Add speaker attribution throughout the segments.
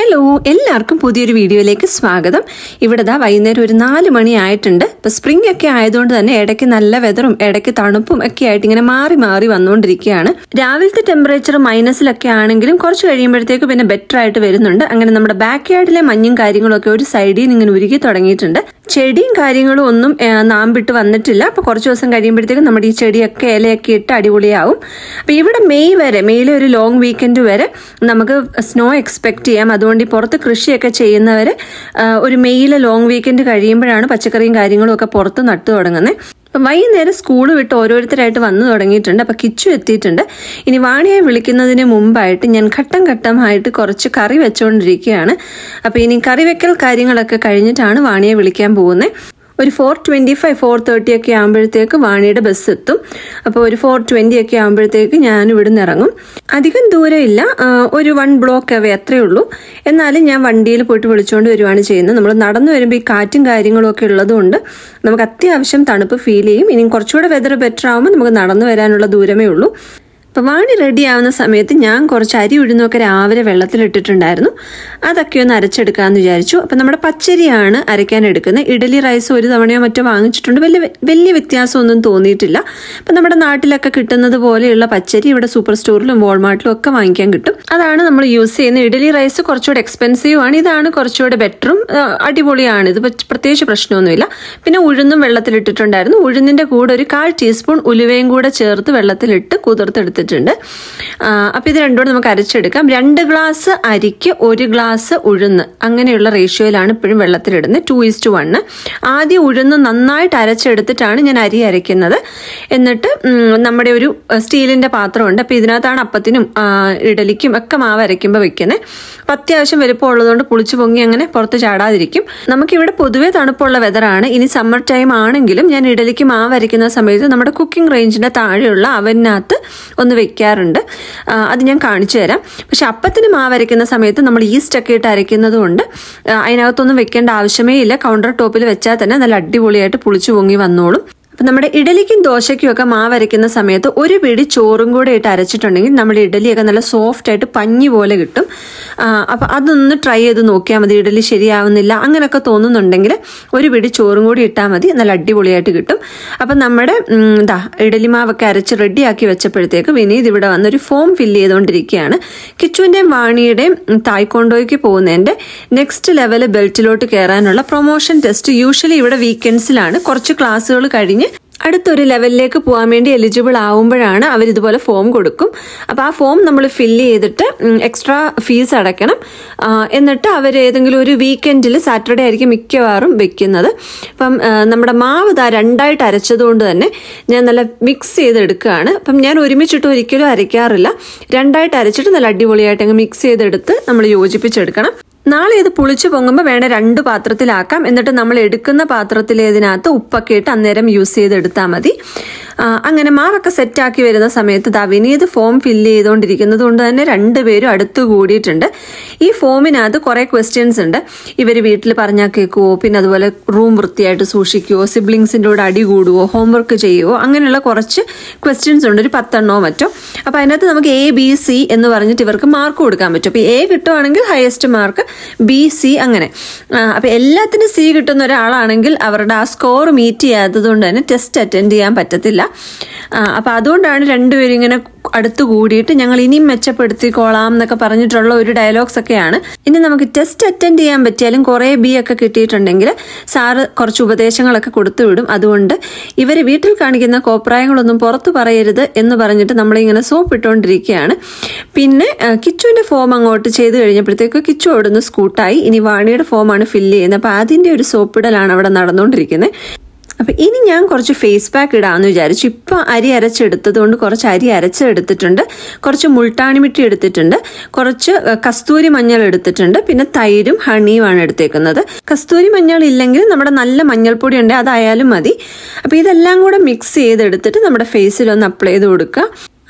Speaker 1: hello എല്ലാവർക്കും പുതിയൊരു വീഡിയോയിലേക്ക് സ്വാഗതം ഇവിടെ ദാ വൈകുന്നേരം ഒരു നാല് മണി ആയിട്ടുണ്ട് ഇപ്പൊ സ്പ്രിംഗ് ഒക്കെ ആയതുകൊണ്ട് തന്നെ ഇടയ്ക്ക് നല്ല വെതറും ഇടയ്ക്ക് തണുപ്പും ഒക്കെ ആയിട്ട് ഇങ്ങനെ മാറി മാറി വന്നുകൊണ്ടിരിക്കുകയാണ് രാവിലത്തെ ടെമ്പറേച്ചർ മൈനസിലൊക്കെ ആണെങ്കിലും കുറച്ച് കഴിയുമ്പോഴത്തേക്ക് പിന്നെ ബെറ്റർ ആയിട്ട് വരുന്നുണ്ട് അങ്ങനെ നമ്മുടെ ബാക്ക് യാർഡിലെ മഞ്ഞും കാര്യങ്ങളൊക്കെ ഒരു സൈഡിൽ നിന്ന് ഇങ്ങനെ ഉരുകി തുടങ്ങിയിട്ടുണ്ട് ചെടിയും കാര്യങ്ങളും ഒന്നും ആ, നാമ്പിട്ട് വന്നിട്ടില്ല അപ്പൊ കുറച്ച് ദിവസം കഴിയുമ്പോഴത്തേക്കും നമ്മുടെ ഈ ചെടിയൊക്കെ ഇലയൊക്കെ ഇട്ട് അടിപൊളിയാവും അപ്പൊ ഇവിടെ മെയ് വരെ മെയ്യിലെ ഒരു ലോങ് വീക്കെൻഡ് വരെ നമുക്ക് സ്നോ എക്സ്പെക്ട് ചെയ്യാം അതുകൊണ്ട് ഈ പുറത്ത് കൃഷിയൊക്കെ ചെയ്യുന്നവർ ഒരു മെയ്യിലെ ലോങ് വീക്കെൻഡ് കഴിയുമ്പോഴാണ് പച്ചക്കറിയും കാര്യങ്ങളും ഒക്കെ പുറത്ത് നട്ടു തുടങ്ങുന്നത് അപ്പം വൈകുന്നേരം സ്കൂൾ വിട്ട് ഓരോരുത്തരായിട്ട് വന്നു തുടങ്ങിയിട്ടുണ്ട് അപ്പം കിച്ചു എത്തിയിട്ടുണ്ട് ഇനി വാണിയെ വിളിക്കുന്നതിന് മുമ്പായിട്ട് ഞാൻ ഘട്ടം ഘട്ടമായിട്ട് കുറച്ച് കറി വെച്ചുകൊണ്ടിരിക്കുകയാണ് അപ്പം ഇനി കറി വെക്കൽ കാര്യങ്ങളൊക്കെ കഴിഞ്ഞിട്ടാണ് വാണിയെ വിളിക്കാൻ പോകുന്നത് ഒരു four twenty five four thirty ഒക്കെ ആകുമ്പോഴത്തേക്ക് വാണിയുടെ ബസ് എത്തും അപ്പോൾ ഒരു ഫോർ ട്വൻറ്റി ഒക്കെ ആകുമ്പോഴത്തേക്ക് ഞാൻ ഇവിടുന്ന് ഇറങ്ങും അധികം ദൂരമില്ല ആ, ഒരു വൺ ബ്ലോക്ക് അവേ അത്രയേ ഉള്ളൂ എന്നാലും ഞാൻ വണ്ടിയിൽ പോയിട്ട് വിളിച്ചുകൊണ്ട് വരുവാണ് ചെയ്യുന്നത് നമ്മൾ നടന്നു വരുമ്പോൾ ഈ കാറ്റും കാര്യങ്ങളും ഒക്കെ ഉള്ളതുകൊണ്ട് നമുക്ക് അത്യാവശ്യം തണുപ്പ് ഫീൽ ചെയ്യും ഇനി കുറച്ചുകൂടെ വെതർ ബെറ്റർ ആകുമ്പോൾ നമുക്ക് നടന്നു വരാനുള്ള ദൂരമേ ഉള്ളൂ അപ്പം വാണി റെഡി ആവുന്ന സമയത്ത് ഞാൻ കുറച്ച് അരി ഉഴുന്നൊക്കെ രാവിലെ വെള്ളത്തിലിട്ടിട്ടുണ്ടായിരുന്നു അതൊക്കെ ഒന്ന് അരച്ചെടുക്കാമെന്ന് വിചാരിച്ചു അപ്പം നമ്മുടെ പച്ചരിയാണ് അരയ്ക്കാൻ എടുക്കുന്നത് ഇഡലി റൈസ് ഒരു തവണയോ മറ്റോ വാങ്ങിച്ചിട്ടുണ്ട് വലിയ വലിയ വ്യത്യാസമൊന്നും തോന്നിയിട്ടില്ല അപ്പം നമ്മുടെ നാട്ടിലൊക്കെ കിട്ടുന്നത് പോലെയുള്ള പച്ചരി ഇവിടെ സൂപ്പർ സ്റ്റോറിലും വാൾമാർട്ടിലും ഒക്കെ വാങ്ങിക്കാൻ കിട്ടും അതാണ് നമ്മൾ യൂസ് ചെയ്യുന്ന ഇഡലി റൈസ് കുറച്ചുകൂടെ എക്സ്പെൻസീവ് ആണ് ഇതാണ് കുറച്ചുകൂടെ ബെറ്ററും അടിപൊളിയാണ് ഇത് പറ്റ- പ്രത്യേകിച്ച് പ്രശ്നമൊന്നുമില്ല പിന്നെ ഉഴുന്നും വെള്ളത്തിലിട്ടിട്ടുണ്ടായിരുന്നു ഉഴുന്നിന്റെ കൂടെ ഒരു കാൽ ടീസ്പൂൺ ഉലുവയും കൂടെ ചേർത്ത് വെള്ളത്തിലിട്ട് കുതിർത്തെടുത്തിട്ടുണ്ട് അപ്പം ഇത് രണ്ടുകൂടെ നമുക്ക് അരച്ചെടുക്കാം രണ്ട് ഗ്ലാസ് അരിക്ക് ഒരു ഗ്ലാസ് ഉഴുന്ന് അങ്ങനെയുള്ള റേഷ്യോയിലാണ് ഇപ്പോഴും വെള്ളത്തിലിടുന്നത് ടു ഈസ് ടു വണ്ണ് ആദ്യം ഉഴുന്ന് നന്നായിട്ട് അരച്ചെടുത്തിട്ടാണ് ഞാൻ അരി അരയ്ക്കുന്നത് എന്നിട്ട് ഉം, നമ്മുടെ ഒരു സ്റ്റീലിന്റെ പാത്രമുണ്ട് അപ്പം ഇതിനകത്താണ് അപ്പത്തിനും ആ, ഇഡലിക്കും ഒക്കെ മാവ് അരയ്ക്കുമ്പോൾ വെക്കുന്നത് അപ്പം അത്യാവശ്യം വലുപ്പം ഉള്ളതുകൊണ്ട് പുളിച്ചു പൊങ്ങി അങ്ങനെ പുറത്ത് ചാടാതിരിക്കും നമുക്കിവിടെ പൊതുവേ തണുപ്പുള്ള വെതറാണ് ഇനി സമ്മർ ടൈം ആണെങ്കിലും ഞാൻ ഇഡലിക്ക് മാവ് അരയ്ക്കുന്ന സമയത്ത് നമ്മുടെ കുക്കിംഗ് റേഞ്ചിന്റെ താഴെയുള്ള അവനകത്ത് ഒന്ന് വെക്കാറുണ്ട് ആ, അത് ഞാൻ കാണിച്ചു തരാം പക്ഷെ അപ്പത്തിന് മാവ് അരയ്ക്കുന്ന സമയത്ത് നമ്മൾ ഈസ്റ്റ് ഒക്കെ ഇട്ട് അരയ്ക്കുന്നത് കൊണ്ട് ആ, അതിനകത്തൊന്നും വെക്കേണ്ട ആവശ്യമേ ഇല്ല കൗണ്ടർ ടോപ്പിൽ വെച്ചാൽ തന്നെ നല്ല അടിപൊളിയായിട്ട് പുളിച്ചു പൊങ്ങി വന്നോളും അപ്പം നമ്മുടെ ഇഡലിക്കും ദോശയ്ക്കും ഒക്കെ മാവ് അരയ്ക്കുന്ന സമയത്ത് ഒരു പിടി ചോറും കൂടെ ഇട്ട് അരച്ചിട്ടുണ്ടെങ്കിൽ നമ്മുടെ ഇഡലിയൊക്കെ നല്ല സോഫ്റ്റ് ആയിട്ട് പഞ്ഞി പോലെ കിട്ടും ആ, അപ്പം അതൊന്ന് ട്രൈ ചെയ്ത് നോക്കിയാൽ മതി ഇഡലി ശരിയാവുന്നില്ല അങ്ങനെയൊക്കെ തോന്നുന്നുണ്ടെങ്കിൽ ഒരു പിടി ചോറും കൂടി ഇട്ടാൽ മതി നല്ല അടിപൊളിയായിട്ട് കിട്ടും അപ്പം നമ്മുടെ ഉം, ദാ ഇഡലി മാവൊക്കെ അരച്ച് റെഡിയാക്കി വെച്ചപ്പോഴത്തേക്ക് വിനീത് ഇവിടെ വന്നൊരു ഫോം ഫില്ല് ചെയ്തുകൊണ്ടിരിക്കുകയാണ് കിച്ചുവിൻ്റെയും വാണിയുടെയും ഉം, തായ്ക്കൊണ്ടോയ്ക്ക് പോകുന്നതിൻ്റെ നെക്സ്റ്റ് ലെവൽ ബെൽറ്റിലോട്ട് കയറാനുള്ള പ്രൊമോഷൻ ടെസ്റ്റ് യൂഷ്വലി ഇവിടെ വീക്കെൻഡ്സിലാണ് കുറച്ച് ക്ലാസ്സുകൾ കഴിഞ്ഞ് അടുത്തൊരു ലെവലിലേക്ക് പോകാൻ വേണ്ടി എലിജിബിൾ ആവുമ്പോഴാണ് അവർ ഇതുപോലെ ഫോം കൊടുക്കും അപ്പോൾ ആ ഫോം നമ്മൾ ഫില്ല് ചെയ്തിട്ട് എക്സ്ട്രാ ഫീസ് അടയ്ക്കണം ആ, എന്നിട്ട് അവർ ഏതെങ്കിലും ഒരു വീക്കെൻഡിൽ സാറ്റർഡേ ആയിരിക്കും മിക്കവാറും വെക്കുന്നത് അപ്പം ആ, നമ്മുടെ മാവ് ദാ രണ്ടായിട്ട് അരച്ചതുകൊണ്ട് തന്നെ ഞാൻ നല്ല മിക്സ് ചെയ്തെടുക്കുകയാണ് അപ്പം ഞാൻ ഒരുമിച്ചിട്ട് ഒരിക്കലും അരയ്ക്കാറില്ല രണ്ടായിട്ട് അരച്ചിട്ട് നല്ല അടിപൊളിയായിട്ട് അങ്ങ് മിക്സ് ചെയ്തെടുത്ത് നമ്മൾ യോജിപ്പിച്ചെടുക്കണം നാളെ ഇത് പുളിച്ചു പൊങ്ങുമ്പോൾ വേണേൽ രണ്ട് പാത്രത്തിലാക്കാം എന്നിട്ട് നമ്മൾ എടുക്കുന്ന പാത്രത്തിലേതിനകത്ത് ഉപ്പൊക്കെ ഇട്ട് അന്നേരം യൂസ് ചെയ്തെടുത്താൽ മതി ആ, അങ്ങനെ മാവൊക്കെ സെറ്റാക്കി വരുന്ന സമയത്ത് ദാ വിനീത് ഫോം ഫില്ല് ചെയ്തുകൊണ്ടിരിക്കുന്നത് കൊണ്ട് തന്നെ രണ്ടുപേരും അടുത്ത് കൂടിയിട്ടുണ്ട് ഈ ഫോമിനകത്ത് കുറേ ക്വസ്റ്റ്യൻസ് ഉണ്ട് ഇവർ വീട്ടിൽ പറഞ്ഞാൽ കേൾക്കുവോ പിന്നെ അതുപോലെ റൂം വൃത്തിയായിട്ട് സൂക്ഷിക്കുവോ സിബ്ലിങ്സിൻ്റെ കൂടെ അടി കൂടുവോ ഹോംവർക്ക് ചെയ്യുവോ അങ്ങനെയുള്ള കുറച്ച് ക്വസ്റ്റ്യൻസ് ഉണ്ട് ഒരു പത്തെണ്ണോ മറ്റോ അപ്പോൾ അതിനകത്ത് നമുക്ക് എ ബി സി എന്ന് പറഞ്ഞിട്ട് ഇവർക്ക് മാർക്ക് കൊടുക്കാൻ പറ്റും അപ്പോൾ എ കിട്ടുവാണെങ്കിൽ ഹയസ്റ്റ് മാർക്ക് ബി സി അങ്ങനെ അപ്പോൾ എല്ലാത്തിനും സി കിട്ടുന്ന ഒരാളാണെങ്കിൽ അവരുടെ ആ സ്കോർ മീറ്റ് ചെയ്യാത്തത് കൊണ്ട് തന്നെ ടെസ്റ്റ് അറ്റൻഡ് ചെയ്യാൻ പറ്റത്തില്ല അപ്പോൾ അതുകൊണ്ടാണ് രണ്ടുപേരും ഇങ്ങനെ അടുത്ത് കൂടിയിട്ട് ഞങ്ങൾ ഇനിയും മെച്ചപ്പെടുത്തിക്കോളാം എന്നൊക്കെ പറഞ്ഞിട്ടുള്ള ഒരു ഡയലോഗ്സ് ഒക്കെയാണ് ഇനി നമുക്ക് ടെസ്റ്റ് അറ്റൻഡ് ചെയ്യാൻ പറ്റിയാലും കുറേ ബി ഒക്കെ കിട്ടിയിട്ടുണ്ടെങ്കിൽ സാറ് കുറച്ച് ഉപദേശങ്ങളൊക്കെ കൊടുത്തു വിടും അതുകൊണ്ട് ഇവർ വീട്ടിൽ കാണിക്കുന്ന കോപ്രായങ്ങളൊന്നും പുറത്തു പറയരുത് എന്ന് പറഞ്ഞിട്ട് നമ്മളിങ്ങനെ സോപ്പ് ഇട്ടുകൊണ്ടിരിക്കുകയാണ് പിന്നെ ആ, കിച്ചുവിന്റെ ഫോം അങ്ങോട്ട് ചെയ്ത് കഴിഞ്ഞപ്പോഴത്തേക്ക് കിച്ചു അവിടുന്ന് സ്കൂട്ടായി ഇനി വാണിയുടെ ഫോമാണ് ഫില്ല് ചെയ്യുന്നത് അപ്പോൾ അതിന്റെ ഒരു സോപ്പിടലാണ് അവിടെ നടന്നുകൊണ്ടിരിക്കുന്നത് അപ്പം ഇനി ഞാൻ കുറച്ച് ഫേസ് പാക്ക് ഇടാമെന്ന് വിചാരിച്ചു ഇപ്പം അരി അരച്ചെടുത്തത് കൊണ്ട് കുറച്ച് അരി അരച്ചെടുത്തിട്ടുണ്ട് കുറച്ച് മുൾട്ടാണിമിട്ടി എടുത്തിട്ടുണ്ട് കുറച്ച് ഏഹ്, കസ്തൂരി മഞ്ഞൾ എടുത്തിട്ടുണ്ട് പിന്നെ തൈരും ഹണിയുമാണ് എടുത്തേക്കുന്നത് കസ്തൂരി മഞ്ഞൾ ഇല്ലെങ്കിൽ നമ്മുടെ നല്ല മഞ്ഞൾപ്പൊടി ഉണ്ട് അതായാലും മതി അപ്പം ഇതെല്ലാം കൂടെ മിക്സ് ചെയ്തെടുത്തിട്ട് നമ്മുടെ ഫേസിൽ ഒന്ന് അപ്ലൈ ചെയ്ത് കൊടുക്കുക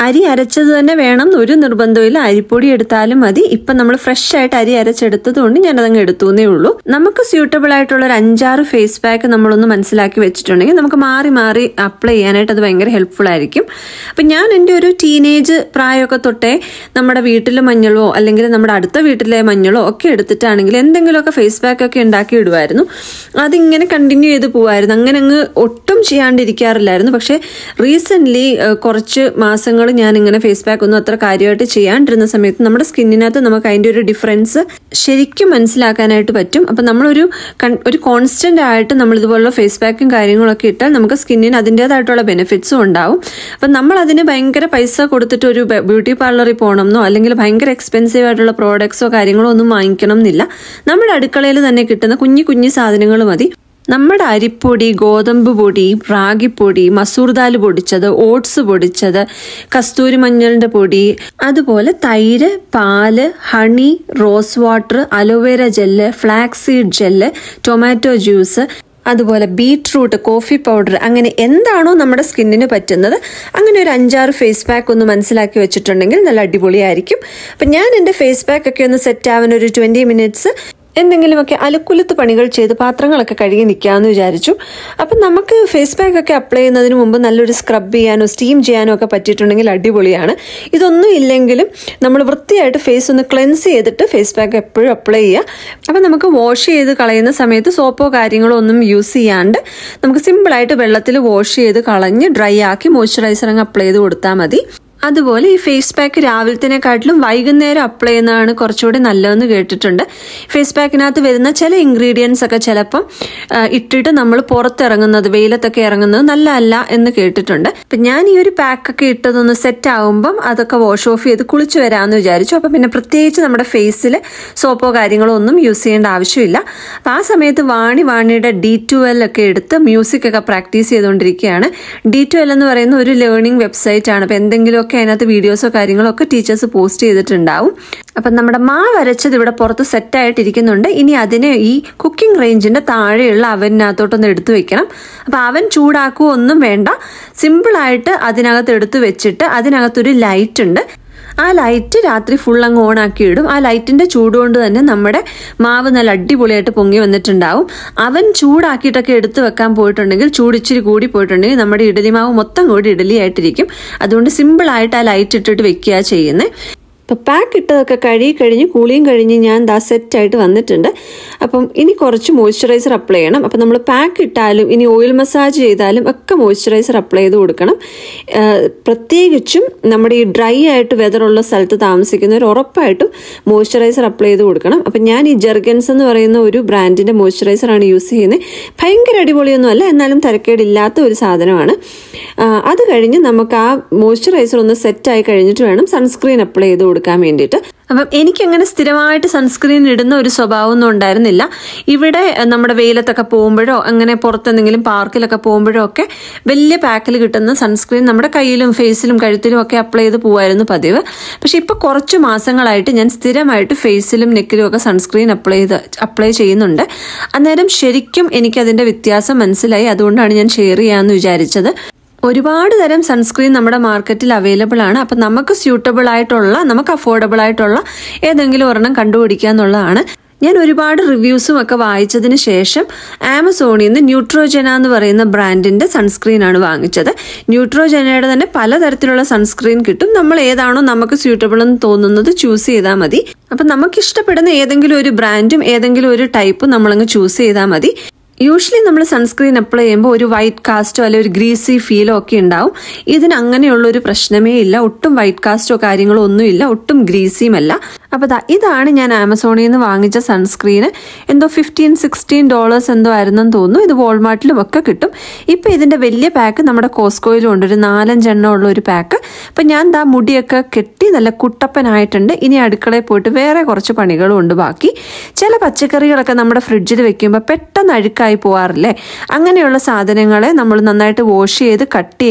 Speaker 1: അരി അരച്ചത് തന്നെ വേണം ഒരു നിർബന്ധമില്ല അരിപ്പൊടി എടുത്താലും മതി ഇപ്പം നമ്മൾ ഫ്രഷ് ആയിട്ട് അരി അരച്ചെടുത്തത് കൊണ്ട് ഞാൻ അതങ്ങ് എടുത്തുന്നേ ഉള്ളൂ നമുക്ക് സ്യൂട്ടബിൾ ആയിട്ടുള്ള ഒരു അഞ്ചാറ് ഫേസ് പാക്ക് നമ്മളൊന്ന് മനസ്സിലാക്കി വെച്ചിട്ടുണ്ടെങ്കിൽ നമുക്ക് മാറി മാറി അപ്ലൈ ചെയ്യാനായിട്ട് അത് ഭയങ്കര ഹെൽപ്ഫുൾ ആയിരിക്കും അപ്പം ഞാൻ എൻ്റെ ഒരു ടീനേജ് പ്രായമൊക്കെ തൊട്ടേ നമ്മുടെ വീട്ടിലെ മഞ്ഞളോ അല്ലെങ്കിൽ നമ്മുടെ അടുത്ത വീട്ടിലെ മഞ്ഞളോ ഒക്കെ എടുത്തിട്ടാണെങ്കിൽ എന്തെങ്കിലുമൊക്കെ ഫേസ് പാക്ക് ഒക്കെ ഉണ്ടാക്കി ഇടുമായിരുന്നു അതിങ്ങനെ കണ്ടിന്യൂ ചെയ്ത് പോവായിരുന്നു അങ്ങനെ അങ്ങ് ഒട്ടും ചെയ്യാണ്ടിരിക്കാറില്ലായിരുന്നു പക്ഷേ റീസെൻ്റ്ലി കുറച്ച് മാസങ്ങൾ ഞാൻ ഇങ്ങനെ ഫേസ് പാക്ക് ഒന്നും അത്ര കാര്യമായിട്ട് ചെയ്യാണ്ടിരുന്ന സമയത്ത് നമ്മുടെ സ്കിന്നിനകത്ത് നമുക്ക് അതിൻ്റെ ഒരു ഡിഫറൻസ് ശരിക്കും മനസ്സിലാക്കാനായിട്ട് പറ്റും അപ്പം നമ്മളൊരു കൺ- ഒരു കോൺസ്റ്റന്റ് ആയിട്ട് നമ്മൾ ഇതുപോലുള്ള ഫേസ് പാക്കും കാര്യങ്ങളൊക്കെ ഇട്ടാൽ നമുക്ക് സ്കിന്നിന് അതിൻ്റെതായിട്ടുള്ള ബെനിഫിറ്റ്സും ഉണ്ടാവും അപ്പം നമ്മൾ അതിന് ഭയങ്കര പൈസ കൊടുത്തിട്ട് ഒരു ബ്യൂട്ടി പാർലറിൽ പോകണമെന്നോ അല്ലെങ്കിൽ ഭയങ്കര എക്സ്പെൻസീവ് ആയിട്ടുള്ള പ്രോഡക്ട്സോ കാര്യങ്ങളോ ഒന്നും വാങ്ങിക്കണം എന്നില്ല നമ്മുടെ അടുക്കളയിൽ തന്നെ കിട്ടുന്ന കുഞ്ഞു കുഞ്ഞു സാധനങ്ങൾ മതി നമ്മുടെ അരിപ്പൊടി ഗോതമ്പ് പൊടി റാഗിപ്പൊടി മസൂർ ദാൽ പൊടിച്ചത് ഓട്സ് പൊടിച്ചത് കസ്തൂരി മഞ്ഞളിന്റെ പൊടി അതുപോലെ തൈര് പാല് honey rose water aloe vera gel flaxseed gel tomato juice അതുപോലെ ബീട്രൂട്ട് കോഫി പൗഡർ അങ്ങനെ എന്താണോ നമ്മുടെ സ്കിന്നിന് പറ്റുന്നത് അങ്ങനെ ഒരു അഞ്ചാറ് ഫേസ് പാക്ക് ഒന്ന് മനസ്സിലാക്കി വെച്ചിട്ടുണ്ടെങ്കിൽ നല്ല അടിപൊളിയായിരിക്കും അപ്പം ഞാൻ എൻ്റെ ഫേസ് പാക്ക് ഒക്കെ ഒന്ന് സെറ്റ് ആവാൻ ഒരു ട്വൻറ്റി മിനിറ്റ്സ് എന്തെങ്കിലുമൊക്കെ അലക്കുലത്ത് പണികൾ ചെയ്ത് പാത്രങ്ങളൊക്കെ കഴുകി നിൽക്കാമെന്ന് വിചാരിച്ചു അപ്പം നമുക്ക് ഫേസ് പാക്ക് ഒക്കെ അപ്ലൈ ചെയ്യുന്നതിന് മുമ്പ് നല്ലൊരു സ്ക്രബ് ചെയ്യാനോ സ്റ്റീം ചെയ്യാനോ ഒക്കെ പറ്റിയിട്ടുണ്ടെങ്കിൽ അടിപൊളിയാണ് ഇതൊന്നും ഇല്ലെങ്കിലും നമ്മൾ വൃത്തിയായിട്ട് ഫേസ് ഒന്ന് ക്ലെൻസ് ചെയ്തിട്ട് ഫേസ് പാക്ക് എപ്പോഴും അപ്ലൈ ചെയ്യുക അപ്പം നമുക്ക് വാഷ് ചെയ്ത് കളയുന്ന സമയത്ത് സോപ്പോ കാര്യങ്ങളോ ഒന്നും യൂസ് ചെയ്യാണ്ട് നമുക്ക് സിമ്പിളായിട്ട് വെള്ളത്തിൽ വാഷ് ചെയ്ത് കളഞ്ഞ് ഡ്രൈ ആക്കി മോയ്സ്ചറൈസർ അങ്ങ് അപ്ലൈ ചെയ്ത് കൊടുത്താൽ മതി അതുപോലെ ഈ ഫേസ് പാക്ക് രാവിലത്തിനെക്കാട്ടിലും വൈകുന്നേരം അപ്ലൈ ചെയ്യുന്നതാണ് കുറച്ചുകൂടി നല്ലതെന്ന് കേട്ടിട്ടുണ്ട് ഫേസ് പാക്കിനകത്ത് വരുന്ന ചില ഇൻഗ്രീഡിയൻസ് ഒക്കെ ചിലപ്പം ആ, ഇട്ടിട്ട് നമ്മൾ പുറത്തിറങ്ങുന്നത് വെയിലത്തൊക്കെ ഇറങ്ങുന്നത് നല്ലതല്ല എന്ന് കേട്ടിട്ടുണ്ട് അപ്പം ഞാൻ ഈ ഒരു പാക്കൊക്കെ ഇട്ടതൊന്ന് സെറ്റ് ആകുമ്പം അതൊക്കെ വാഷ് ഓഫ് ചെയ്ത് കുളിച്ച് വരാമെന്ന് വിചാരിച്ചു അപ്പം പിന്നെ പ്രത്യേകിച്ച് നമ്മുടെ ഫേസിൽ സോപ്പോ കാര്യങ്ങളോ ഒന്നും യൂസ് ചെയ്യേണ്ട ആവശ്യമില്ല അപ്പം ആ സമയത്ത് വാണി വാണിയുടെ ഡി ടു എൽ ഒക്കെ എടുത്ത് മ്യൂസിക് ഒക്കെ പ്രാക്ടീസ് ചെയ്തുകൊണ്ടിരിക്കുകയാണ് ഡി ടു എൽ എന്ന് പറയുന്ന ഒരു ലേണിംഗ് വെബ്സൈറ്റ് ആണ് അപ്പം എന്തെങ്കിലുമൊക്കെ അതിനകത്ത് വീഡിയോസോ കാര്യങ്ങളോ ഒക്കെ ടീച്ചേഴ്സ് പോസ്റ്റ് ചെയ്തിട്ടുണ്ടാവും അപ്പം നമ്മുടെ മാവ് അരച്ചത് ഇവിടെ പുറത്ത് സെറ്റായിട്ടിരിക്കുന്നുണ്ട് ഇനി അതിനെ ഈ കുക്കിംഗ് റേഞ്ചിന്റെ താഴെയുള്ള അവനകത്തോട്ടൊന്ന് എടുത്തു വെക്കണം അപ്പം അവൻ ചൂടാക്കുകയോ ഒന്നും വേണ്ട സിമ്പിളായിട്ട് അതിനകത്ത് എടുത്തു വെച്ചിട്ട് അതിനകത്തൊരു ലൈറ്റ് ഉണ്ട് ആ ലൈറ്റ് രാത്രി ഫുൾ അങ്ങ് ഓൺ ആക്കി ഇടും ആ ലൈറ്റിന്റെ ചൂട് കൊണ്ട് തന്നെ നമ്മുടെ മാവ് നല്ല അടിപൊളിയായിട്ട് പൊങ്ങി വന്നിട്ടുണ്ടാവും അവൻ ചൂടാക്കിയിട്ടൊക്കെ എടുത്തു വെക്കാൻ പോയിട്ടുണ്ടെങ്കിൽ ചൂട് ഇച്ചിരി കൂടി പോയിട്ടുണ്ടെങ്കിൽ നമ്മുടെ ഇഡലി മാവ് മൊത്തം കൂടി ഇഡലി ആയിട്ടിരിക്കും അതുകൊണ്ട് സിമ്പിളായിട്ട് ആ ലൈറ്റ് ഇട്ടിട്ട് വെക്കുക ചെയ്യുന്നത് അപ്പോൾ പാക്ക് ഇട്ടതൊക്കെ കഴുകി കഴിഞ്ഞ് കൂളിയും കഴിഞ്ഞ് ഞാൻ ദാ സെറ്റായിട്ട് വന്നിട്ടുണ്ട് അപ്പം ഇനി കുറച്ച് മോയ്സ്ചറൈസർ അപ്ലൈ ചെയ്യണം അപ്പം നമ്മൾ പാക്ക് ഇട്ടാലും ഇനി ഓയിൽ മസാജ് ചെയ്താലും ഒക്കെ മോയ്സ്ചറൈസർ അപ്ലൈ ചെയ്ത് കൊടുക്കണം ആഹ് പ്രത്യേകിച്ചും നമ്മുടെ ഈ ഡ്രൈ ആയിട്ട് വെതറുള്ള സ്ഥലത്ത് താമസിക്കുന്നവർ ഉറപ്പായിട്ടും മോയ്സ്ചറൈസർ അപ്ലൈ ചെയ്ത് കൊടുക്കണം അപ്പം ഞാൻ ഈ ജെർഗൻസ് എന്ന് പറയുന്ന ഒരു ബ്രാൻഡിൻ്റെ മോയ്സ്ചറൈസറാണ് യൂസ് ചെയ്യുന്നത് ഭയങ്കര അടിപൊളിയൊന്നും അല്ല എന്നാലും തരക്കേടില്ലാത്ത ഒരു സാധനമാണ് ആഹ് അത് കഴിഞ്ഞ് നമുക്ക് ആ മോയ്സ്ചറൈസർ ഒന്ന് സെറ്റായി കഴിഞ്ഞിട്ട് വേണം സൺസ്ക്രീൻ അപ്ലൈ ചെയ്ത് കൊടുക്കാൻ വേണ്ടിയിട്ട് അപ്പം എനിക്കങ്ങനെ സ്ഥിരമായിട്ട് സൺസ്ക്രീൻ ഇടുന്ന ഒരു സ്വഭാവമൊന്നും ഉണ്ടായിരുന്നില്ല ഇവിടെ അഹ് നമ്മുടെ വെയിലത്തൊക്കെ പോകുമ്പോഴോ അങ്ങനെ പുറത്തെന്തെങ്കിലും പാർക്കിലൊക്കെ പോകുമ്പോഴോ ഒക്കെ വലിയ പാക്കിൽ കിട്ടുന്ന സൺസ്ക്രീൻ നമ്മുടെ കയ്യിലും ഫേസിലും കഴുത്തിലും ഒക്കെ അപ്ലൈ ചെയ്ത് പോകുമായിരുന്നു പതിവ് പക്ഷെ ഇപ്പോൾ കുറച്ച് മാസങ്ങളായിട്ട് ഞാൻ സ്ഥിരമായിട്ട് ഫേസിലും നെക്കിലും ഒക്കെ സൺസ്ക്രീൻ അപ്ലൈ ചെയ്ത് അപ്ലൈ ചെയ്യുന്നുണ്ട് അന്നേരം ശരിക്കും എനിക്കതിൻ്റെ വ്യത്യാസം മനസ്സിലായി അതുകൊണ്ടാണ് ഞാൻ ഷെയർ ചെയ്യാമെന്ന് വിചാരിച്ചത് ഒരുപാട് തരം സൺസ്ക്രീൻ നമ്മുടെ മാർക്കറ്റിൽ അവൈലബിൾ ആണ് അപ്പം നമുക്ക് സ്യൂട്ടബിൾ ആയിട്ടുള്ള നമുക്ക് അഫോർഡബിൾ ആയിട്ടുള്ള ഏതെങ്കിലും ഒരെണ്ണം കണ്ടുപിടിക്കുക എന്നുള്ളതാണ് ഞാൻ ഒരുപാട് റിവ്യൂസും ഒക്കെ വായിച്ചതിന് ശേഷം ആമസോണിൽ നിന്ന് ന്യൂട്രോജന എന്ന് പറയുന്ന ബ്രാൻഡിന്റെ സൺസ്ക്രീൻ ആണ് വാങ്ങിച്ചത് ന്യൂട്രോജനയുടെ തന്നെ പലതരത്തിലുള്ള സൺസ്ക്രീൻ കിട്ടും നമ്മൾ ഏതാണോ നമുക്ക് സ്യൂട്ടബിൾ എന്ന് തോന്നുന്നത് ചൂസ് ചെയ്താൽ മതി അപ്പം നമുക്ക് ഇഷ്ടപ്പെടുന്ന ഏതെങ്കിലും ഒരു ബ്രാൻഡും ഏതെങ്കിലും ഒരു ടൈപ്പും നമ്മളങ്ങ് ചൂസ് ചെയ്താൽ മതി യൂഷ്വലി നമ്മൾ സൺസ്ക്രീൻ അപ്ലൈ ചെയ്യുമ്പോൾ ഒരു വൈറ്റ് കാസ്റ്റോ അല്ലെങ്കിൽ ഒരു ഗ്രീസി ഫീലോ ഒക്കെ ഉണ്ടാവും ഇതിന് അങ്ങനെയുള്ള ഒരു പ്രശ്നമേ ഇല്ല ഒട്ടും വൈറ്റ് കാസ്റ്റോ കാര്യങ്ങളോ ഒന്നുമില്ല ഒട്ടും ഗ്രീസിയും അല്ല അപ്പോൾ ദാ ഇതാണ് ഞാൻ ആമസോണിൽ നിന്ന് വാങ്ങിച്ച സൺസ്ക്രീന് എന്തോ ഫിഫ്റ്റീൻ സിക്സ്റ്റീൻ ഡോളേഴ്സ് എന്തോ ആയിരുന്നെന്ന് തോന്നുന്നു ഇത് വോൾമാർട്ടിലും ഒക്കെ കിട്ടും ഇപ്പോൾ ഇതിൻ്റെ വലിയ പാക്ക് നമ്മുടെ കോസ്കോയിലും ഉണ്ട് ഒരു നാലഞ്ചെണ്ണം ഉള്ള ഒരു പാക്ക് അപ്പം ഞാൻ ദാ മുടിയൊക്കെ കെട്ടി നല്ല കുട്ടപ്പനായിട്ടുണ്ട് ഇനി അടുക്കളയിൽ പോയിട്ട് വേറെ കുറച്ച് പണികളും ഉണ്ട് ബാക്കി ചില പച്ചക്കറികളൊക്കെ നമ്മുടെ ഫ്രിഡ്ജിൽ വെക്കുമ്പോൾ പെട്ടെന്ന് അഴുക്കായി പോകാറില്ലേ അങ്ങനെയുള്ള സാധനങ്ങളെ നമ്മൾ നന്നായിട്ട് വാഷ് ചെയ്ത് കട്ട് ചെയ്ത്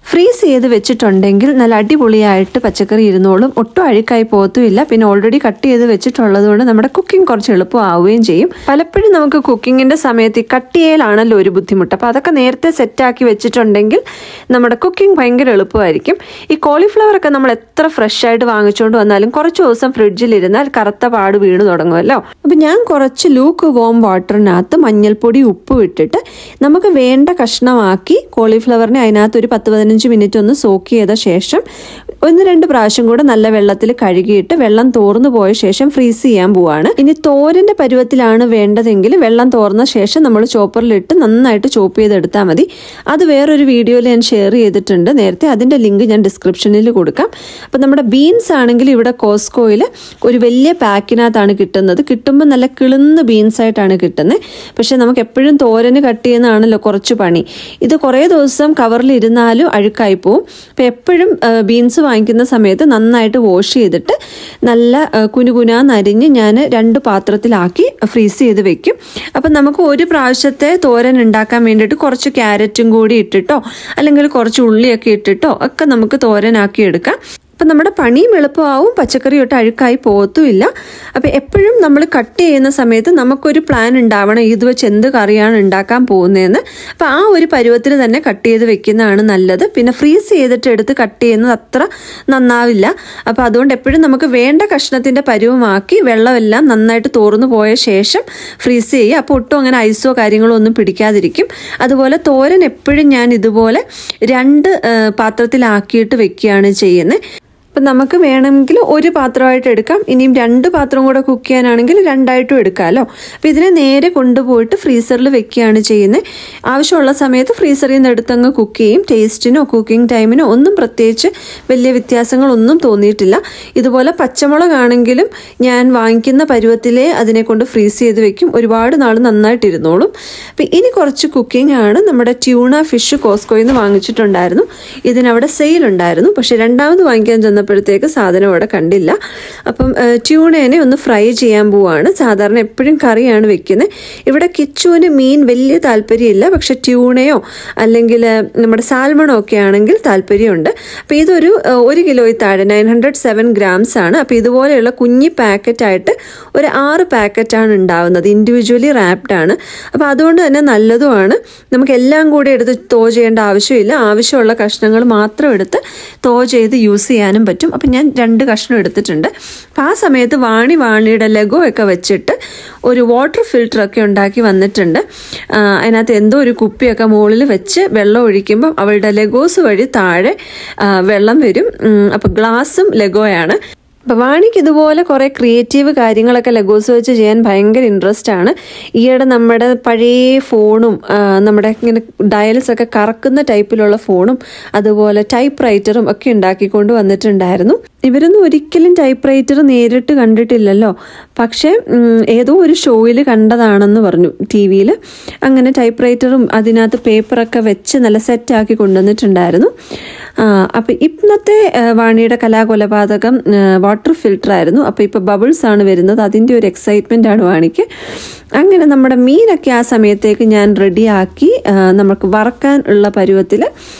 Speaker 1: ഫ്രീസ് ചെയ്ത് വെച്ചിട്ടുണ്ടെങ്കിൽ നല്ല അടിപൊളിയായിട്ട് പച്ചക്കറി ഇരുന്നോളും ഒട്ടും അഴുക്കായി പോകത്തുമില്ല പിന്നെ ഓൾറെഡി കട്ട് ചെയ്ത് വെച്ചിട്ടുള്ളത് കൊണ്ട് നമ്മുടെ കുക്കിംഗ് കുറച്ച് എളുപ്പമാവുകയും ചെയ്യും പലപ്പോഴും നമുക്ക് കുക്കിങ്ങിൻ്റെ സമയത്ത് ഈ കട്ട് ചെയ്യലാണല്ലോ ഒരു ബുദ്ധിമുട്ട് അപ്പോൾ അതൊക്കെ നേരത്തെ സെറ്റാക്കി വെച്ചിട്ടുണ്ടെങ്കിൽ നമ്മുടെ കുക്കിംഗ് ഭയങ്കര എളുപ്പമായിരിക്കും ഈ കോളിഫ്ലവർ ഒക്കെ നമ്മൾ എത്ര ഫ്രഷ് ആയിട്ട് വാങ്ങിച്ചുകൊണ്ട് വന്നാലും കുറച്ച് ദിവസം ഫ്രിഡ്ജിലിരുന്നാൽ കറുത്ത പാട് വീണ് തുടങ്ങുമല്ലോ അപ്പം ഞാൻ കുറച്ച് ലൂക്ക് വോം വാട്ടറിനകത്ത് മഞ്ഞൾപ്പൊടി ഉപ്പ് ഇട്ടിട്ട് നമുക്ക് വേണ്ട കഷ്ണമാക്കി കോളിഫ്ലവറിനെ അതിനകത്ത് ഒരു പത്ത് പതിനഞ്ച് മിനിറ്റ് ഒന്ന് സോക്ക് ചെയ്ത ശേഷം ഒന്ന് രണ്ട് പ്രാവശ്യം കൂടെ നല്ല വെള്ളത്തിൽ കഴുകിയിട്ട് വെള്ളം തോർന്നു പോയ ശേഷം ഫ്രീസ് ചെയ്യാൻ പോവാണ് ഇനി തോരന്റെ പരുവത്തിലാണ് വേണ്ടതെങ്കിൽ വെള്ളം തോർന്ന ശേഷം നമ്മൾ ചോപ്പറിലിട്ട് നന്നായിട്ട് ചോപ്പ് ചെയ്തെടുത്താൽ മതി അത് വേറൊരു വീഡിയോയിൽ ഞാൻ ഷെയർ ചെയ്തിട്ടുണ്ട് നേരത്തെ അതിന്റെ ലിങ്ക് ഞാൻ ഡിസ്ക്രിപ്ഷനിൽ കൊടുക്കാം അപ്പം നമ്മുടെ ബീൻസ് ആണെങ്കിൽ ഇവിടെ കോസ്കോയിൽ ഒരു വലിയ പാക്കിനകത്താണ് കിട്ടുന്നത് കിട്ടുമ്പോൾ നല്ല കിളുന്ന് ബീൻസ് ആയിട്ടാണ് കിട്ടുന്നത് പക്ഷെ നമുക്ക് എപ്പോഴും തോരന് കട്ട് ചെയ്യുന്നതാണല്ലോ കുറച്ച് പണി ഇത് കുറേ ദിവസം കവറിൽ ഇരുന്നാലും അഴുക്കായി പോവും അപ്പം എപ്പോഴും ബീൻസ് വാങ്ങിക്കുന്ന സമയത്ത് നന്നായിട്ട് വാഷ് ചെയ്തിട്ട് നല്ല കുനുകുനാന്നരിഞ്ഞ് ഞാൻ രണ്ട് പാത്രത്തിലാക്കി ഫ്രീസ് ചെയ്ത് വെക്കും അപ്പം നമുക്ക് ഒരു പ്രാവശ്യത്തെ തോരൻ ഉണ്ടാക്കാൻ വേണ്ടിയിട്ട് കുറച്ച് ക്യാരറ്റും കൂടി ഇട്ടിട്ടോ അല്ലെങ്കിൽ കുറച്ച് ഉള്ളിയൊക്കെ ഇട്ടിട്ടോ ഒക്കെ നമുക്ക് തോരനാക്കി എടുക്കാം അപ്പം നമ്മുടെ പണിയും എളുപ്പമാവും പച്ചക്കറി ഒട്ട് അഴുക്കായി പോകത്തുമില്ല അപ്പം എപ്പോഴും നമ്മൾ കട്ട് ചെയ്യുന്ന സമയത്ത് നമുക്കൊരു പ്ലാൻ ഉണ്ടാവണം ഇത് വെച്ച് എന്ത് കറിയാണ് ഉണ്ടാക്കാൻ പോകുന്നതെന്ന് അപ്പം ആ ഒരു പരുവത്തിൽ തന്നെ കട്ട് ചെയ്ത് വെക്കുന്നതാണ് നല്ലത് പിന്നെ ഫ്രീസ് ചെയ്തിട്ട് എടുത്ത് കട്ട് ചെയ്യുന്നത് അത്ര നന്നാവില്ല അപ്പം അതുകൊണ്ട് എപ്പോഴും നമുക്ക് വേണ്ട കഷ്ണത്തിൻ്റെ പരുവമാക്കി വെള്ളമെല്ലാം നന്നായിട്ട് തോർന്നു പോയ ശേഷം ഫ്രീസ് ചെയ്യുക അപ്പോൾ ഒട്ടും അങ്ങനെ ഐസോ കാര്യങ്ങളോ ഒന്നും പിടിക്കാതിരിക്കും അതുപോലെ തോരൻ എപ്പോഴും ഞാൻ ഇതുപോലെ രണ്ട് പാത്രത്തിലാക്കിയിട്ട് വെക്കുകയാണ് ചെയ്യുന്നത് അപ്പം നമുക്ക് വേണമെങ്കിൽ ഒരു പാത്രമായിട്ട് എടുക്കാം ഇനിയും രണ്ട് പാത്രം കൂടെ കുക്ക് ചെയ്യാനാണെങ്കിൽ രണ്ടായിട്ടും എടുക്കാമല്ലോ അപ്പം ഇതിനെ നേരെ കൊണ്ടുപോയിട്ട് ഫ്രീസറിൽ വെക്കുകയാണ് ചെയ്യുന്നത് ആവശ്യമുള്ള സമയത്ത് ഫ്രീസറിൽ നിന്ന് എടുത്തങ്ങ് കുക്ക് ചെയ്യും ടേസ്റ്റിനോ കുക്കിംഗ് ടൈമിനോ ഒന്നും പ്രത്യേകിച്ച് വലിയ വ്യത്യാസങ്ങളൊന്നും തോന്നിയിട്ടില്ല ഇതുപോലെ പച്ചമുളകാണെങ്കിലും ഞാൻ വാങ്ങിക്കുന്ന പരുവത്തിലേ അതിനെ കൊണ്ട് ഫ്രീസ് ചെയ്ത് വെക്കും ഒരുപാട് നാൾ നന്നായിട്ടിരുന്നോളും അപ്പം ഇനി കുറച്ച് കുക്കിംഗ് ആണ് നമ്മുടെ ട്യൂണ ഫിഷ് കോസ്കോയിൽ നിന്ന് വാങ്ങിച്ചിട്ടുണ്ടായിരുന്നു ഇതിനവിടെ സെയിൽ ഉണ്ടായിരുന്നു പക്ഷെ രണ്ടാമത് വാങ്ങിക്കാൻ ചെന്ന വന്നപ്പോഴത്തേക്ക് സാധനം അവിടെ കണ്ടില്ല അപ്പം ട്യൂണേനെ ഒന്ന് ഫ്രൈ ചെയ്യാൻ പോവാണ് സാധാരണ എപ്പോഴും കറിയാണ് വെക്കുന്നത് ഇവിടെ കിച്ചുവിന് മീൻ വലിയ താല്പര്യമില്ല പക്ഷെ ട്യൂണയോ അല്ലെങ്കിൽ നമ്മുടെ സാൽമണോ ഒക്കെ ആണെങ്കിൽ താല്പര്യമുണ്ട് അപ്പോൾ ഇതൊരു ഒരു കിലോയിൽ താഴെ നയൻ ഹൺഡ്രഡ് സെവൻ ഗ്രാംസ് ആണ് അപ്പോൾ ഇതുപോലെയുള്ള കുഞ്ഞി പാക്കറ്റായിട്ട് ഒരു ആറ് പാക്കറ്റാണ് ഉണ്ടാവുന്നത് ഇൻഡിവിജ്വലി റാപ്ഡ് ആണ് അപ്പോൾ അതുകൊണ്ട് തന്നെ നല്ലതുമാണ് നമുക്ക് എല്ലാം കൂടി എടുത്ത് തോ ചെയ്യേണ്ട ആവശ്യമില്ല ആവശ്യമുള്ള കഷ്ണങ്ങൾ മാത്രം എടുത്ത് തോ ചെയ്ത് യൂസ് ചെയ്യാനും പറ്റും അപ്പം ഞാൻ രണ്ട് കഷ്ണം എടുത്തിട്ടുണ്ട് അപ്പം ആ സമയത്ത് വാണി വാണിയുടെ ലഗോ ഒക്കെ വെച്ചിട്ട് ഒരു വാട്ടർ ഫിൽറ്ററൊക്കെ ഉണ്ടാക്കി വന്നിട്ടുണ്ട് അതിനകത്ത് എന്തോ ഒരു കുപ്പിയൊക്കെ മുകളിൽ വെച്ച് വെള്ളം ഒഴിക്കുമ്പം അവളുടെ ലഗോസ് വഴി താഴെ വെള്ളം വരും അപ്പം ഗ്ലാസും ലഗോയാണ് അപ്പം വാണിക്ക് ഇതുപോലെ കുറേ ക്രിയേറ്റീവ് കാര്യങ്ങളൊക്കെ ലഗോസ് വെച്ച് ചെയ്യാൻ ഭയങ്കര ഇൻട്രസ്റ്റ് ആണ് ഈയിടെ നമ്മുടെ പഴയ ഫോണും നമ്മുടെ ഇങ്ങനെ ഡയൽസ് ഒക്കെ കറക്കുന്ന ടൈപ്പിലുള്ള ഫോണും അതുപോലെ ടൈപ്പ് റൈറ്ററും ഒക്കെ ഉണ്ടാക്കിക്കൊണ്ട് വന്നിട്ടുണ്ടായിരുന്നു ഇവരൊന്നും ഒരിക്കലും ടൈപ്പ് റൈറ്റർ നേരിട്ട് കണ്ടിട്ടില്ലല്ലോ പക്ഷേ ഏതോ ഒരു ഷോയിൽ കണ്ടതാണെന്ന് പറഞ്ഞു ടി വിയിൽ അങ്ങനെ ടൈപ്പ് റൈറ്ററും അതിനകത്ത് പേപ്പറൊക്കെ വെച്ച് നല്ല സെറ്റാക്കി കൊണ്ടുവന്നിട്ടുണ്ടായിരുന്നു അപ്പം ഇന്നത്തെ വാണിയുടെ കലാകൊലപാതകം വാട്ടർ ഫിൽറ്റർ ആയിരുന്നു അപ്പോൾ ഇപ്പോൾ ബബിൾസ് ആണ് വരുന്നത് അതിൻ്റെ ഒരു എക്സൈറ്റ്മെൻ്റ് ആണ് വാണിക്ക് അങ്ങനെ നമ്മുടെ മീനൊക്കെ ആ സമയത്തേക്ക് ഞാൻ റെഡിയാക്കി നമുക്ക് വറക്കാൻ ഉള്ള പരുവത്തിൽ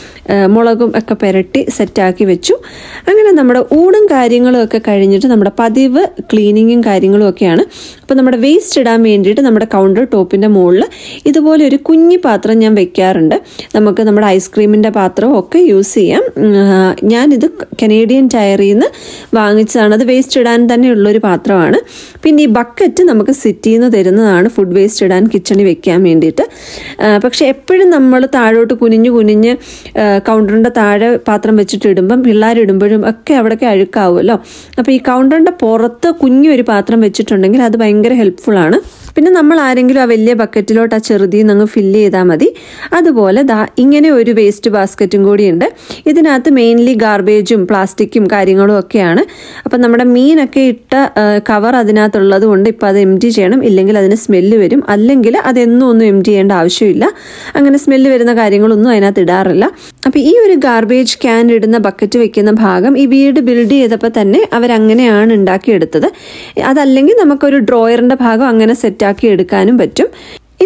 Speaker 1: മുളകും ഒക്കെ പുരട്ടി സെറ്റാക്കി വെച്ചു അങ്ങനെ നമ്മുടെ ഊണും കാര്യങ്ങളും ഒക്കെ കഴിഞ്ഞിട്ട് നമ്മുടെ പതിവ് ക്ലീനിങ്ങും കാര്യങ്ങളും ഒക്കെയാണ് അപ്പോൾ നമ്മുടെ വേസ്റ്റ് ഇടാൻ വേണ്ടിയിട്ട് നമ്മുടെ കൗണ്ടർ ടോപ്പിൻ്റെ മുകളിൽ ഇതുപോലെ ഒരു കുഞ്ഞി പാത്രം ഞാൻ വെക്കാറുണ്ട് നമുക്ക് നമ്മുടെ ഐസ്ക്രീമിൻ്റെ പാത്രവും ഒക്കെ യൂസ് ചെയ്യാം ഞാനിത് കനേഡിയൻ ടയറിൽ നിന്ന് വാങ്ങിച്ചതാണ് അത് വേസ്റ്റ് ഇടാൻ തന്നെയുള്ളൊരു പാത്രമാണ് പിന്നെ ഈ ബക്കറ്റ് നമുക്ക് സിറ്റിയിൽ നിന്ന് തരുന്നതാണ് ഫുഡ് വേസ്റ്റ് ഇടാൻ കിച്ചണിൽ വെക്കാൻ വേണ്ടിയിട്ട് പക്ഷേ എപ്പോഴും നമ്മൾ താഴോട്ട് കുനിഞ്ഞ് കുനിഞ്ഞ് കൗണ്ടറിൻ്റെ താഴെ പാത്രം വെച്ചിട്ട് ഇടുമ്പം പിള്ളേരിടുമ്പോഴും ഒക്കെ അവിടെയൊക്കെ അഴുക്കാവുമല്ലോ അപ്പോൾ ഈ കൗണ്ടറിൻ്റെ പുറത്ത് കുഞ്ഞൊരു പാത്രം വെച്ചിട്ടുണ്ടെങ്കിൽ അത് ഭയങ്കര ഹെൽപ്ഫുൾ ആണ് പിന്നെ നമ്മൾ ആരെങ്കിലും ആ വലിയ ബക്കറ്റിലോട്ട് ആ ചെറുതിൽ നിന്ന് അങ്ങ് ഫില്ല് ചെയ്താൽ മതി അതുപോലെ ദാ ഇങ്ങനെ ഒരു വേസ്റ്റ് ബാസ്ക്കറ്റും കൂടിയുണ്ട് ഇതിനകത്ത് മെയിൻലി ഗാർബേജും പ്ലാസ്റ്റിക്കും കാര്യങ്ങളും ഒക്കെയാണ് അപ്പം നമ്മുടെ മീനൊക്കെ ഇട്ട കവർ അതിനകത്തുള്ളത് കൊണ്ട് ഇപ്പോൾ അത് എം ടി ചെയ്യണം ഇല്ലെങ്കിൽ അതിന് സ്മെല്ല് വരും അല്ലെങ്കിൽ അതെന്നും ഒന്നും എം ടി ചെയ്യേണ്ട ആവശ്യമില്ല അങ്ങനെ സ്മെല്ല് വരുന്ന കാര്യങ്ങളൊന്നും അതിനകത്ത് ഇടാറില്ല അപ്പോൾ ഈ ഒരു ഗാർബേജ് ക്യാൻ ഇടുന്ന ബക്കറ്റ് വെക്കുന്ന ഭാഗം ഈ വീട് ബിൽഡ് ചെയ്തപ്പോൾ തന്നെ അവരങ്ങനെയാണ് ഉണ്ടാക്കിയെടുത്തത് അതല്ലെങ്കിൽ നമുക്കൊരു ഡ്രോയറിൻ്റെ ഭാഗം അങ്ങനെ സെറ്റാക്കി എടുക്കാനും പറ്റും ഇനി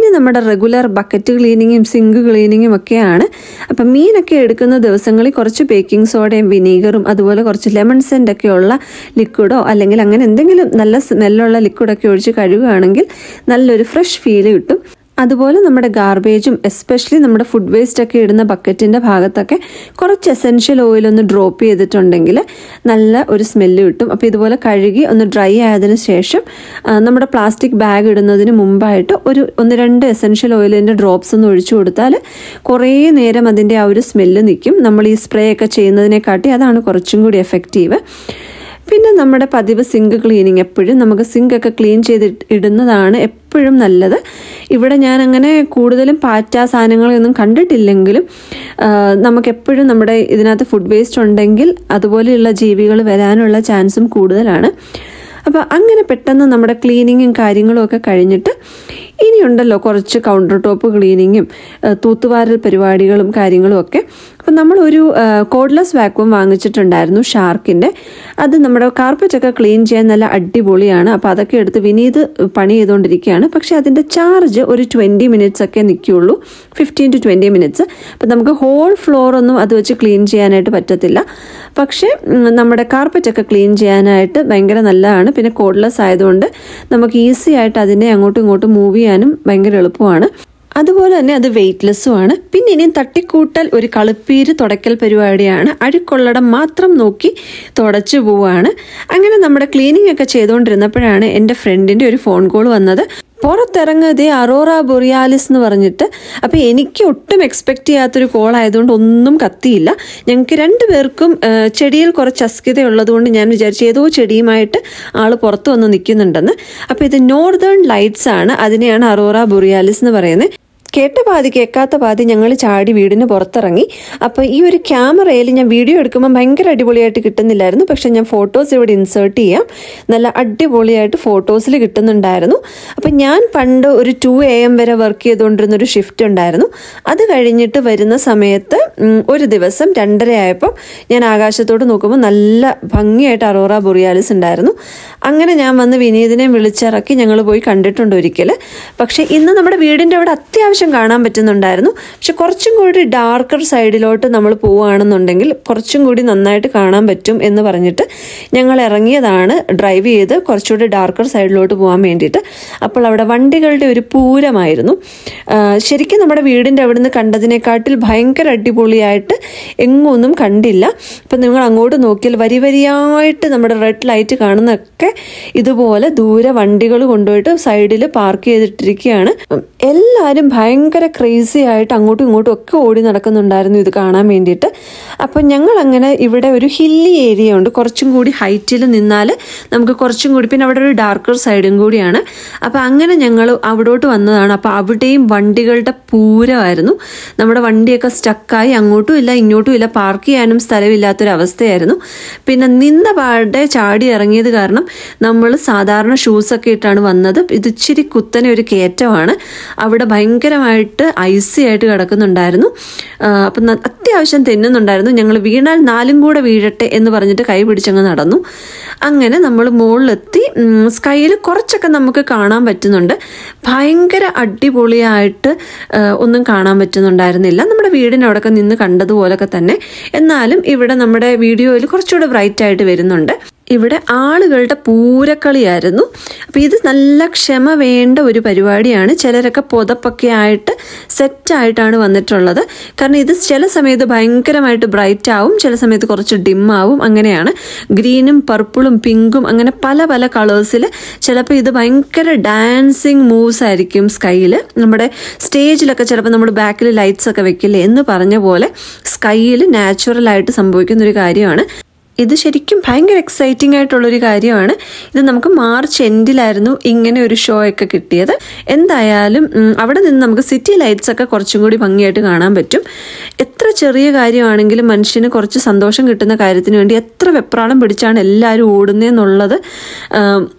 Speaker 1: നമ്മുടെ റെഗുലർ ബക്കറ്റ് ക്ലീനിങ്ങും സിങ്ക് ക്ലീനിങ്ങും ഒക്കെയാണ് അപ്പം മീനൊക്കെ എടുക്കുന്ന ദിവസങ്ങളിൽ കുറച്ച് ബേക്കിംഗ് സോഡയും വിനീഗറും അതുപോലെ കുറച്ച് ലെമൺ സെൻ്റ് ഒക്കെ ഉള്ള ലിക്വിഡോ അല്ലെങ്കിൽ അങ്ങനെ എന്തെങ്കിലും നല്ല സ്മെല്ലുള്ള ലിക്വിഡൊക്കെ ഒഴിച്ച് കഴുകുകയാണെങ്കിൽ നല്ലൊരു ഫ്രഷ് ഫീല് കിട്ടും അതുപോലെ നമ്മുടെ ഗാർബേജും എസ്പെഷ്യലി നമ്മുടെ ഫുഡ് വേസ്റ്റ് ഒക്കെ ഇടുന്ന ബക്കറ്റിൻ്റെ ഭാഗത്തൊക്കെ കുറച്ച് എസെൻഷ്യൽ ഓയിൽ ഒന്ന് ഡ്രോപ്പ് ചെയ്തിട്ടുണ്ടെങ്കിൽ നല്ല ഒരു സ്മെല്ല് കിട്ടും അപ്പോൾ ഇതുപോലെ കഴുകി ഒന്ന് ഡ്രൈ ആയതിനു ശേഷം ആ, നമ്മുടെ പ്ലാസ്റ്റിക് ബാഗ് ഇടുന്നതിന് മുമ്പായിട്ട് ഒരു ഒന്ന് രണ്ട് എസെൻഷ്യൽ ഓയിലിൻ്റെ ഡ്രോപ്സ് ഒന്ന് ഒഴിച്ചു കൊടുത്താൽ കുറേ നേരം അതിൻ്റെ ആ ഒരു സ്മെല്ല് നിൽക്കും നമ്മൾ ഈ സ്പ്രേ ഒക്കെ ചെയ്യുന്നതിനെക്കാട്ടി അതാണ് കുറച്ചും കൂടി എഫക്റ്റീവ് പിന്നെ നമ്മുടെ പതിവ് സിങ്ക് ക്ലീനിങ് എപ്പോഴും നമുക്ക് സിങ്ക് ഒക്കെ ക്ലീൻ ചെയ്ത് ഇടുന്നതാണ് എപ്പോഴും നല്ലത് ഇവിടെ ഞാൻ അങ്ങനെ കൂടുതലും പാറ്റ സാധനങ്ങളൊന്നും കണ്ടിട്ടില്ലെങ്കിലും ആ, നമുക്ക് എപ്പോഴും നമ്മുടെ ഇതിനകത്ത് ഫുഡ് വേസ്റ്റ് ഉണ്ടെങ്കിൽ അതുപോലെയുള്ള ജീവികൾ വരാനുള്ള ചാൻസും കൂടുതലാണ് അപ്പോൾ അങ്ങനെ പെട്ടെന്ന് നമ്മുടെ ക്ലീനിങ്ങും കാര്യങ്ങളും ഒക്കെ കഴിഞ്ഞിട്ട് ഇനിയുണ്ടല്ലോ കുറച്ച് കൗണ്ടർ ടോപ്പ് ക്ലീനിങ്ങും ആ, തൂത്തുവാരൽ പരിപാടികളും കാര്യങ്ങളും ഒക്കെ അപ്പം നമ്മളൊരു കോഡ്ലെസ് വാക്വം വാങ്ങിച്ചിട്ടുണ്ടായിരുന്നു ഷാർക്കിൻ്റെ അത് നമ്മുടെ കാർപ്പറ്റൊക്കെ ക്ലീൻ ചെയ്യാൻ നല്ല അടിപൊളിയാണ് അപ്പോൾ അതൊക്കെ എടുത്ത് വിനീത് പണി ചെയ്തുകൊണ്ടിരിക്കുകയാണ് പക്ഷേ അതിൻ്റെ ചാർജ് ഒരു ട്വൻറ്റി മിനിറ്റ്സ് ഒക്കെ നിൽക്കുകയുള്ളൂ ഫിഫ്റ്റീൻ ടു ട്വൻറ്റി മിനിറ്റ്സ് അപ്പം നമുക്ക് ഹോൾ ഫ്ലോർ ഒന്നും അത് വെച്ച് ക്ലീൻ ചെയ്യാനായിട്ട് പറ്റത്തില്ല പക്ഷേ ഉം, നമ്മുടെ കാർപ്പറ്റൊക്കെ ക്ലീൻ ചെയ്യാനായിട്ട് ഭയങ്കര നല്ലതാണ് പിന്നെ കോഡ്ലെസ് ആയതുകൊണ്ട് നമുക്ക് ഈസി ആയിട്ട് അതിനെ അങ്ങോട്ടും ഇങ്ങോട്ടും മൂവ് ചെയ്യാനും ഭയങ്കര എളുപ്പമാണ് അതുപോലെ തന്നെ അത് വെയിറ്റ്ലെസ്സുമാണ് പിന്നെ ഇനിയും തട്ടിക്കൂട്ടൽ ഒരു കളുപ്പീര് തുടയ്ക്കൽ പരിപാടിയാണ് അഴുക്കൊള്ളടം മാത്രം നോക്കി തുടച്ചു പോവുകയാണ് അങ്ങനെ നമ്മുടെ ക്ലീനിങ് ഒക്കെ ചെയ്തുകൊണ്ടിരുന്നപ്പോഴാണ് എൻ്റെ ഫ്രണ്ടിൻ്റെ ഒരു ഫോൺ കോൾ വന്നത് പുറത്തിറങ്ങതേ അറോറ ബൊറിയാലിസ് എന്ന് പറഞ്ഞിട്ട് അപ്പോൾ എനിക്ക് ഒട്ടും എക്സ്പെക്ട് ചെയ്യാത്തൊരു കോൾ ആയതുകൊണ്ട് ഒന്നും കത്തിയില്ല ഞങ്ങൾക്ക് രണ്ടുപേർക്കും ആ, ചെടിയിൽ കുറച്ച് അസ്കിതയുള്ളതുകൊണ്ട് ഞാൻ വിചാരിച്ചു ഏതോ ചെടിയുമായിട്ട് ആൾ പുറത്ത് വന്ന് നിൽക്കുന്നുണ്ടെന്ന് അപ്പോൾ ഇത് നോർത്തേൺ ലൈറ്റ്സ് ആണ് അതിനെയാണ് അറോറ ബൊറിയാലിസ് എന്ന് പറയുന്നത് കേട്ട പാതി കേൾക്കാത്ത പാതി ഞങ്ങൾ ചാടി വീടിന് പുറത്തിറങ്ങി അപ്പോൾ ഈ ഒരു ക്യാമറയിൽ ഞാൻ വീഡിയോ എടുക്കുമ്പോൾ ഭയങ്കര അടിപൊളിയായിട്ട് കിട്ടുന്നില്ലായിരുന്നു പക്ഷെ ഞാൻ ഫോട്ടോസ് ഇവിടെ ഇൻസേർട്ട് ചെയ്യാം നല്ല അടിപൊളിയായിട്ട് ഫോട്ടോസിൽ കിട്ടുന്നുണ്ടായിരുന്നു അപ്പം ഞാൻ പണ്ട് ഒരു ടു എ എം വരെ വർക്ക് ചെയ്തുകൊണ്ടിരുന്ന ഒരു ഷിഫ്റ്റ് ഉണ്ടായിരുന്നു അത് കഴിഞ്ഞിട്ട് വരുന്ന സമയത്ത് ഉം, ഒരു ദിവസം രണ്ടര ആയപ്പോൾ ഞാൻ ആകാശത്തോട്ട് നോക്കുമ്പോൾ നല്ല ഭംഗിയായിട്ട് അറോറ ബൊറിയാലിസ് ഉണ്ടായിരുന്നു അങ്ങനെ ഞാൻ വന്ന് വിനീതിനെ വിളിച്ചിറക്കി ഞങ്ങൾ പോയി കണ്ടിട്ടുണ്ട് ഒരിക്കൽ പക്ഷേ ഇന്ന് നമ്മുടെ വീടിൻ്റെ അവിടെ അത്യാവശ്യം കാണാൻ പറ്റുന്നുണ്ടായിരുന്നു പക്ഷെ കുറച്ചും കൂടി ഡാർക്കർ സൈഡിലോട്ട് നമ്മൾ പോവുകയാണെന്നുണ്ടെങ്കിൽ കുറച്ചും കൂടി നന്നായിട്ട് കാണാൻ പറ്റും എന്ന് പറഞ്ഞിട്ട് ഞങ്ങൾ ഇറങ്ങിയതാണ് ഡ്രൈവ് ചെയ്ത് കുറച്ചുകൂടി ഡാർക്കർ സൈഡിലോട്ട് പോകാൻ വേണ്ടിയിട്ട് അപ്പോൾ അവിടെ വണ്ടികളുടെ ഒരു പൂരമായിരുന്നു ആ, ശരിക്കും നമ്മുടെ വീടിൻ്റെ അവിടുന്ന് കണ്ടതിനെക്കാട്ടിൽ ഭയങ്കര അടിപൊളിയായിട്ട് എങ്ങൊന്നും കണ്ടില്ല ഇപ്പം നിങ്ങൾ അങ്ങോട്ട് നോക്കിയാൽ വരി വരിയായിട്ട് നമ്മുടെ റെഡ് ലൈറ്റ് കാണുന്നതൊക്കെ ഇതുപോലെ ദൂരെ വണ്ടികൾ കൊണ്ടുപോയിട്ട് സൈഡിൽ പാർക്ക് ചെയ്തിട്ടിരിക്കുകയാണ് എല്ലാവരും ഭയങ്കര ക്രേസി ആയിട്ട് അങ്ങോട്ടും ഇങ്ങോട്ടും ഒക്കെ ഓടി നടക്കുന്നുണ്ടായിരുന്നു ഇത് കാണാൻ വേണ്ടിയിട്ട് അപ്പം ഞങ്ങൾ അങ്ങനെ ഇവിടെ ഒരു ഹില്ലി ഏരിയ ഉണ്ട് കുറച്ചും കൂടി ഹൈറ്റിൽ നിന്നാൽ നമുക്ക് കുറച്ചും കൂടി പിന്നെ അവിടെ ഒരു ഡാർക്കർ സൈഡും കൂടിയാണ് അപ്പം അങ്ങനെ ഞങ്ങൾ അവിടോട്ട് വന്നതാണ് അപ്പം അവിടെയും വണ്ടികളുടെ പൂരമായിരുന്നു നമ്മുടെ വണ്ടിയൊക്കെ സ്റ്റക്കായി അങ്ങോട്ടും ഇല്ല ഇങ്ങോട്ടും ഇല്ല പാർക്ക് ചെയ്യാനും സ്ഥലമില്ലാത്തൊരവസ്ഥയായിരുന്നു പിന്നെ നിന്ന പാടെ ചാടി ഇറങ്ങിയത് കാരണം നമ്മൾ സാധാരണ ഷൂസൊക്കെ ഇട്ടാണ് വന്നത് ഇത് ഇച്ചിരി കുത്തനെ ഒരു കയറ്റമാണ് അവിടെ ഭയങ്കരമായിട്ട് ഐസി ആയിട്ട് കിടക്കുന്നുണ്ടായിരുന്നു ആ, അപ്പം ന- അത്യാവശ്യം തെന്നുന്നുണ്ടായിരുന്നു ഞങ്ങൾ വീണാൽ നാലും കൂടെ വീഴട്ടെ എന്ന് പറഞ്ഞിട്ട് കൈ പിടിച്ചങ്ങ് നടന്നു അങ്ങനെ നമ്മൾ മുകളിലെത്തി സ്കൈയിൽ കുറച്ചൊക്കെ നമുക്ക് കാണാൻ പറ്റുന്നുണ്ട് ഭയങ്കര അടിപൊളിയായിട്ട് ആ, ഒന്നും കാണാൻ പറ്റുന്നുണ്ടായിരുന്നില്ല നമ്മുടെ വീടിനവിടെയൊക്കെ നിന്ന് കണ്ടതുപോലൊക്കെ തന്നെ എന്നാലും ഇവിടെ നമ്മുടെ വീഡിയോയിൽ കുറച്ചുകൂടെ ബ്രൈറ്റ് ആയിട്ട് വരുന്നുണ്ട് ഇവിടെ ആളുകളുടെ പൂരക്കളിയായിരുന്നു അപ്പോൾ ഇത് നല്ല ക്ഷമ വേണ്ട ഒരു പരിപാടിയാണ് ചിലരൊക്കെ പുതപ്പൊക്കെ ആയിട്ട് സെറ്റായിട്ടാണ് വന്നിട്ടുള്ളത് കാരണം ഇത് ചില സമയത്ത് ഭയങ്കരമായിട്ട് ബ്രൈറ്റ് ആവും ചില സമയത്ത് കുറച്ച് ഡിം ആവും അങ്ങനെയാണ് ഗ്രീനും പർപ്പിളും പിങ്കും അങ്ങനെ പല പല കളേഴ്സിൽ ചിലപ്പോൾ ഇത് ഭയങ്കര ഡാൻസിങ് മൂവ്സ് ആയിരിക്കും സ്കൈയിൽ നമ്മുടെ സ്റ്റേജിലൊക്കെ ചിലപ്പോൾ നമ്മൾ ബാക്കിൽ ലൈറ്റ്സ് ഒക്കെ വെക്കില്ലേ എന്ന് പറഞ്ഞ പോലെ സ്കൈയിൽ നാച്ചുറലായിട്ട് സംഭവിക്കുന്ന ഒരു കാര്യമാണ് ഇത് ശരിക്കും ഭയങ്കര എക്സൈറ്റിംഗ് ആയിട്ടുള്ളൊരു കാര്യമാണ് ഇത് നമുക്ക് മാർച്ച് എൻഡിലായിരുന്നു ഇങ്ങനെ ഒരു ഷോ ഒക്കെ കിട്ടിയത് എന്തായാലും ഉം, അവിടെ നിന്ന് നമുക്ക് സിറ്റി ലൈറ്റ്സ് ഒക്കെ കുറച്ചും കൂടി ഭംഗിയായിട്ട് കാണാൻ പറ്റും എത്ര ചെറിയ കാര്യമാണെങ്കിലും മനുഷ്യന് കുറച്ച് സന്തോഷം കിട്ടുന്ന കാര്യത്തിന് വേണ്ടി എത്ര വെപ്രാളം പിടിച്ചാണ് എല്ലാവരും ഓടുന്നതെന്നുള്ളത് ആം,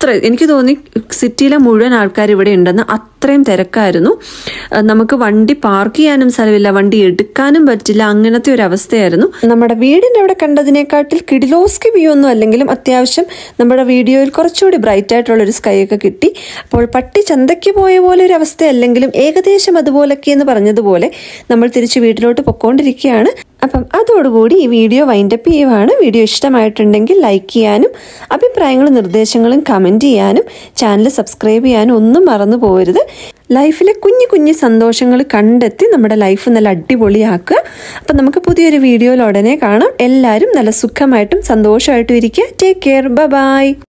Speaker 1: അത്ര എനിക്ക് തോന്നി സിറ്റിയിലെ മുഴുവൻ ആൾക്കാർ ഇവിടെ ഉണ്ടെന്ന് അത്രയും തിരക്കായിരുന്നു അഹ് നമുക്ക് വണ്ടി പാർക്ക് ചെയ്യാനും സ്ഥലമില്ല വണ്ടി എടുക്കാനും പറ്റില്ല അങ്ങനത്തെ ഒരു അവസ്ഥയായിരുന്നു നമ്മുടെ വീടിൻ്റെ അവിടെ കണ്ടതിനെക്കാട്ടിൽ കിഡിലോസ്കി വ്യൂ ഒന്നും അല്ലെങ്കിലും അത്യാവശ്യം നമ്മുടെ വീഡിയോയിൽ കുറച്ചുകൂടി ബ്രൈറ്റ് ആയിട്ടുള്ള ഒരു സ്കൈ ഒക്കെ കിട്ടി അപ്പോൾ പട്ടി ചന്തയ്ക്ക് പോയ പോലെ ഒരു അവസ്ഥയല്ലെങ്കിലും ഏകദേശം അതുപോലൊക്കെ എന്ന് പറഞ്ഞതുപോലെ നമ്മൾ തിരിച്ച് വീട്ടിലോട്ട് പൊക്കോണ്ടിരിക്കുകയാണ് അപ്പം അതോടുകൂടി ഈ വീഡിയോ വൈൻഡപ്പ് ചെയ്യുവാണ് വീഡിയോ ഇഷ്ടമായിട്ടുണ്ടെങ്കിൽ ലൈക്ക് ചെയ്യാനും അഭിപ്രായങ്ങളും നിർദ്ദേശങ്ങളും കമൻറ്റ് ചെയ്യാനും ചാനൽ സബ്സ്ക്രൈബ് ചെയ്യാനും ഒന്നും മറന്നു പോകരുത് ലൈഫിലെ കുഞ്ഞു കുഞ്ഞു സന്തോഷങ്ങൾ കണ്ടെത്തി നമ്മുടെ ലൈഫ് നല്ല അടിപൊളിയാക്കുക അപ്പം നമുക്ക് പുതിയൊരു വീഡിയോയിൽ ഉടനെ കാണാം എല്ലാവരും നല്ല സുഖമായിട്ടും സന്തോഷമായിട്ടും ഇരിക്കുക ടേക്ക് കെയർ ബൈ